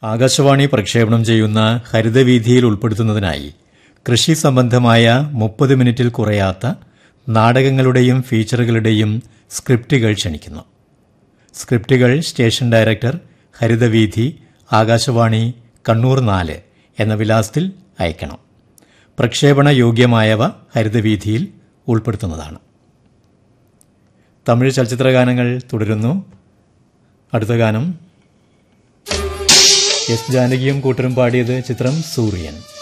ആകാശവാണി പ്രക്ഷേപണം ചെയ്യുന്ന ഹരിതവീഥിയിൽ ഉൾപ്പെടുത്തുന്നതിനായി കൃഷി സംബന്ധമായ മുപ്പത് മിനിറ്റിൽ കുറയാത്ത നാടകങ്ങളുടെയും ഫീച്ചറുകളുടെയും സ്ക്രിപ്റ്റുകൾ ക്ഷണിക്കുന്നു സ്ക്രിപ്റ്റുകൾ സ്റ്റേഷൻ ഡയറക്ടർ ഹരിതവീഥി ആകാശവാണി കണ്ണൂർ നാല് എന്ന വിലാസത്തിൽ അയക്കണം പ്രക്ഷേപണ യോഗ്യമായവ ഹരിതവീഥിയിൽ ഉൾപ്പെടുത്തുന്നതാണ് തമിഴ് ചലച്ചിത്ര ഗാനങ്ങൾ തുടരുന്നു അടുത്ത ഗാനം എസ് ജാനകിയും കൂട്ടരും പാടിയത് ചിത്രം സൂര്യൻ